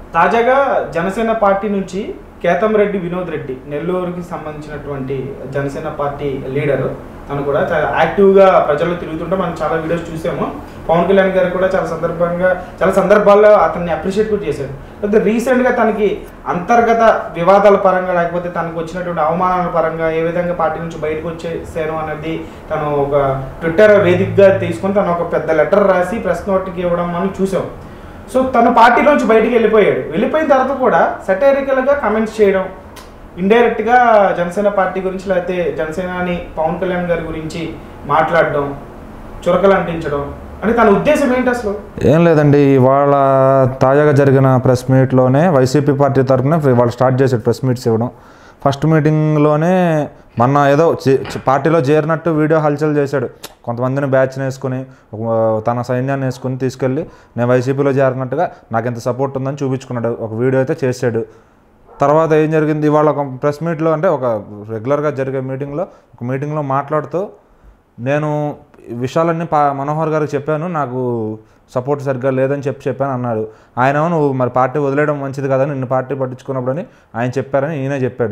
తాజాగా జనసేన పార్టీ నుంచి కేతం రెడ్డి వినోద్ రెడ్డి నెల్లూరుకి సంబంధించినటువంటి జనసేన పార్టీ లీడర్ తను కూడా చాలా యాక్టివ్గా ప్రజల్లో తిరుగుతుంటే మనం చాలా వీడియోస్ చూసాము పవన్ కళ్యాణ్ గారు కూడా చాలా సందర్భంగా చాలా సందర్భాల్లో అతన్ని అప్రిషియేట్ కూడా చేశాడు అయితే రీసెంట్గా తనకి అంతర్గత వివాదాల పరంగా లేకపోతే తనకు వచ్చినటువంటి అవమానాల పరంగా ఏ విధంగా పార్టీ నుంచి బయటకు వచ్చేసాను అనేది తను ఒక ట్విట్టర్ వేదికగా తీసుకొని తను ఒక పెద్ద లెటర్ రాసి ప్రెస్ నోట్కి ఇవ్వడం మనం చూసాం సో తను పార్టీలోంచి బయటికి వెళ్ళిపోయాడు వెళ్ళిపోయిన తర్వాత కూడా సటైరికల్గా కమెంట్స్ చేయడం ఇండైరెక్ట్గా జనసేన పార్టీ గురించి లేకపోతే జనసేనాని పవన్ కళ్యాణ్ గారి గురించి మాట్లాడడం చురకలు అంటించడం అంటే తన ఉద్దేశం ఏంటి అసలు ఏం లేదండి ఇవాళ తాజాగా జరిగిన ప్రెస్ మీట్లోనే వైసీపీ పార్టీ తరఫున వాళ్ళు స్టార్ట్ చేశారు ప్రెస్ మీట్స్ ఇవ్వడం ఫస్ట్ మీటింగ్లోనే మొన్న ఏదో చే- చ- పార్టీలో చేరినట్టు వీడియో హల్చల్ చేశాడు కొంతమందిని బ్యాచ్ని వేసుకుని ఒక తన సైన్యాన్ని వేసుకుని తీసుకెళ్ళి నేను వైసీపీలో చేరినట్టుగా నాకు ఎంత సపోర్ట్ ఉందని చూపించుకున్నాడు ఒక వీడియో అయితే చేశాడు తర్వాత ఏం జరిగింది ఇవాళ ఒక ప్రెస్ మీట్లో అంటే ఒక రెగ్యులర్గా జరిగే మీటింగ్లో ఒక మీటింగ్లో మాట్లాడుతూ నేను ఈ విషయాలన్నీ పా మనోహర్ గారికి చెప్పాను నాకు సపోర్ట్ సరిగ్గా లేదని చెప్పి చెప్పాను అన్నాడు ఆయన ఏమో నువ్వు మరి పార్టీ వదిలేయడం మంచిది కదా నిన్ను పార్టీ పట్టించుకున్నప్పుడు అని ఆయన చెప్పారని ఈయనే చెప్పాడు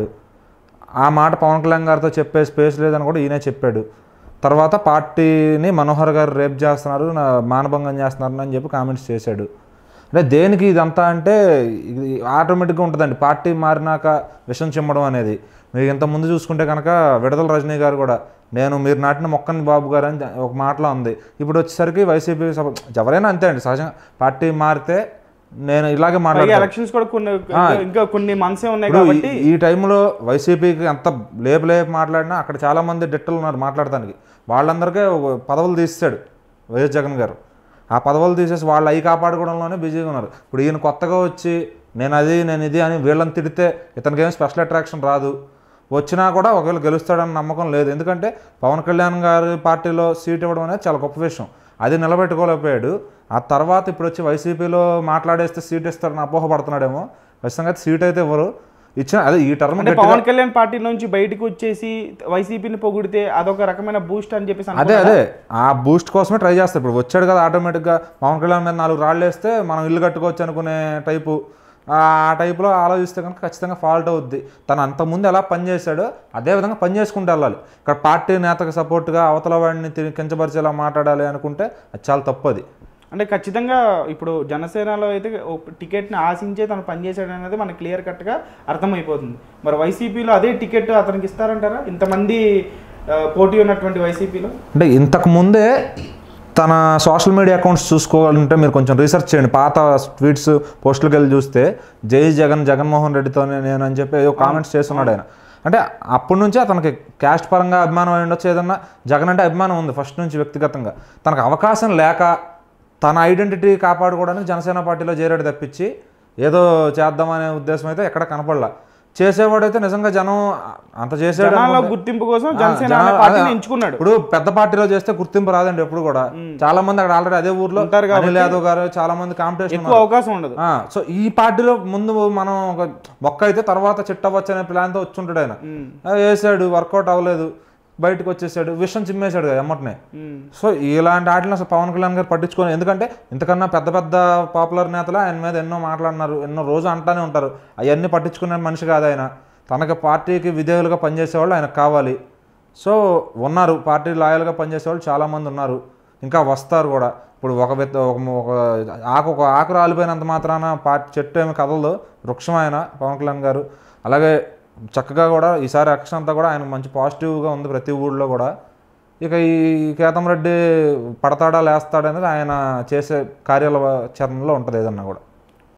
ఆ మాట పవన్ కళ్యాణ్ గారితో చెప్పే స్పేస్ లేదని కూడా ఈయనే చెప్పాడు తర్వాత పార్టీని మనోహర్ గారు రేప్ చేస్తున్నారు నా మానభంగం చేస్తున్నారు అని చెప్పి కామెంట్స్ చేశాడు అంటే దేనికి ఇదంతా అంటే ఇది ఆటోమేటిక్గా ఉంటుందండి పార్టీ మారినాక విషం చిమ్మడం అనేది మీరు ఇంత ముందు చూసుకుంటే కనుక విడదల రజనీ గారు కూడా నేను మీరు నాటిన మొక్కని బాబు గారు అని ఒక మాటలో ఉంది ఇప్పుడు వచ్చేసరికి వైసీపీ సభ ఎవరైనా అంతే అండి సహజంగా పార్టీ మారితే నేను ఇలాగే పైగా మాట్లాడతాను ఎలక్షన్స్ కూడా కొన్ని ఆ. ఇంకా కొన్ని మంత్సే ఉన్నాయి ఇప్పుడు కాబట్టి ఈ- ఈ టైంలో వైసీపీకి ఎంత లేపు లేపు మాట్లాడినా అక్కడ చాలా మంది డిట్టలు ఉన్నారు మాట్లాడటానికి వాళ్ళందరికీ ఒక పదవులు తీసాడు వైఎస్ జగన్ గారు ఆ పదవులు తీసేసి వాళ్ళు అవి కాపాడుకోవడంలోనే బిజీగా ఉన్నారు ఇప్పుడు ఈయన కొత్తగా వచ్చి నేను అది నేను ఇది అని వీళ్ళని తిడితే ఇతనికి ఏం స్పెషల్ అట్రాక్షన్ రాదు వచ్చినా కూడా ఒకవేళ గెలుస్తాడన్న నమ్మకం లేదు ఎందుకంటే పవన్ కళ్యాణ్ గారి పార్టీలో సీట్ ఇవ్వడం అనేది చాలా గొప్ప విషయం అది నిలబెట్టుకోలేకపోయాడు ఆ తర్వాత ఇప్పుడు వచ్చి వైసీపీలో మాట్లాడేస్తే సీట్ ఇస్తాడని అపోహపడుతున్నాడేమో ఖచ్చితంగా అయితే సీట్ అయితే ఇవ్వరు ఇచ్చిన అదే ఈ టర్మ్ అంటే పవన్ కళ్యాణ్ పార్టీ నుంచి బయటకు వచ్చేసి వైసీపీని పొగిడితే అదొక రకమైన బూస్ట్ అని చెప్పేసి అదే అనుకుంటున్నారా? అదే ఆ బూస్ట్ కోసమే ట్రై చేస్తారు ఇప్పుడు వచ్చాడు కదా ఆటోమేటిక్గా పవన్ కళ్యాణ్ మీద నాలుగు రాళ్ళు వేస్తే మనం ఇల్లు కట్టుకోవచ్చు అనుకునే టైపు ఆ టైపులో ఆలోచిస్తే కనుక ఖచ్చితంగా ఫాల్ట్ అవుద్ది తను అంతకుముందు ఎలా పనిచేశాడో అదే విధంగా పని చేసుకుంటూ వెళ్ళాలి ఇక్కడ పార్టీ నేతకు సపోర్ట్గా అవతల వాడిని తి- కించపరిచేలా మాట్లాడాలి అనుకుంటే అది చాలా తప్పు అది అంటే ఖచ్చితంగా ఇప్పుడు జనసేనలో అయితే ఒక టికెట్ని ఆశించే తను పనిచేశాడు అనేది మనకు క్లియర్ కట్గా అర్థమైపోతుంది మరి వైసీపీలో అదే టికెట్ అతనికి ఇస్తారంటారా ఇంతమంది ఆ, పోటీ ఉన్నటువంటి వైసీపీలో అంటే ఇంతకు ముందే తన సోషల్ మీడియా అకౌంట్స్ చూసుకోవాలంటే మీరు కొంచెం రీసెర్చ్ చేయండి పాత ట్వీట్స్ పోస్టులకు వెళ్ళి చూస్తే జై జగన్ జగన్మోహన్ రెడ్డితోనే నేను అని చెప్పి ఏదో కామెంట్స్ చేస్తున్నాడు ఆయన అంటే అప్పటి నుంచి అతనికి క్యాస్ట్ పరంగా అభిమానం అయి ఉండొచ్చు ఏదన్నా జగన్ అంటే అభిమానం ఉంది ఫస్ట్ నుంచి వ్యక్తిగతంగా తనకు అవకాశం లేక తన ఐడెంటిటీ కాపాడుకోవడానికి జనసేన పార్టీలో చేరాడు తప్పించి ఏదో చేద్దామనే ఉద్దేశం అయితే ఎక్కడ కనపడలా చేసేవాడైతే నిజంగా జనం అంత చేసాడు జనాల్లో అనుకుంటే- గుర్తింపు కోసం ఆ, జనసేన జనాలు- అనే పార్టీని అదే, ఎంచుకున్నాడు ఇప్పుడు పెద్ద పార్టీలో చేస్తే గుర్తింపు రాదండి ఎప్పుడు కూడా చాలా మంది అక్కడ ఆల్రెడీ అదే ఊర్లో ఉంటారు కాబట్టి అనిల్ యాదవ్ గారు చాలా మంది కాంపిటీషన్ ఎక్కువ అవకాశం ఉండదు సో ఈ పార్టీలో ముందు మనం ఒక మొక్క అయితే తర్వాత చిట్టవచ్చు అనే ప్లాన్తో వచ్చుంటాడు ఆయన ఉమ్, ఆ, వేసాడు వర్కౌట్ అవ్వలేదు బయటకు వచ్చేసాడు విషం చిమ్మేశాడు కదా ఎమ్మటనే ఉమ్. సో ఇలాంటి వాటిని అసలు పవన్ కళ్యాణ్ గారు పట్టించుకొని ఎందుకంటే ఇంతకన్నా పెద్ద పెద్ద పాపులర్ నేతలు ఆయన మీద ఎన్నో మాట్లాడినారు ఎన్నో రోజు అంటానే ఉంటారు అవన్నీ పట్టించుకునే మనిషి కాదు ఆయన తనకి పార్టీకి విధేయులుగా పనిచేసేవాళ్ళు ఆయనకు కావాలి సో ఉన్నారు పార్టీ లాయల్గా పనిచేసేవాళ్ళు చాలామంది ఉన్నారు ఇంకా వస్తారు కూడా ఇప్పుడు ఒక విత్త ఒక ఒక ఆకు ఒక ఆకు రాలిపోయినంత మాత్రాన పార్టీ చెట్టు ఏమి కదలదు వృక్షం ఆయన పవన్ కళ్యాణ్ గారు అలాగే చక్కగా కూడా ఈసారి ఎలక్షన్ అంతా కూడా ఆయన మంచి పాజిటివ్గా ఉంది ప్రతి ఊళ్ళో కూడా ఇక ఈ కేతం రెడ్డి పడతాడా లేస్తాడా అనేది ఆయన చేసే కార్యాల చరణలో ఉంటుంది ఏదన్నా కూడా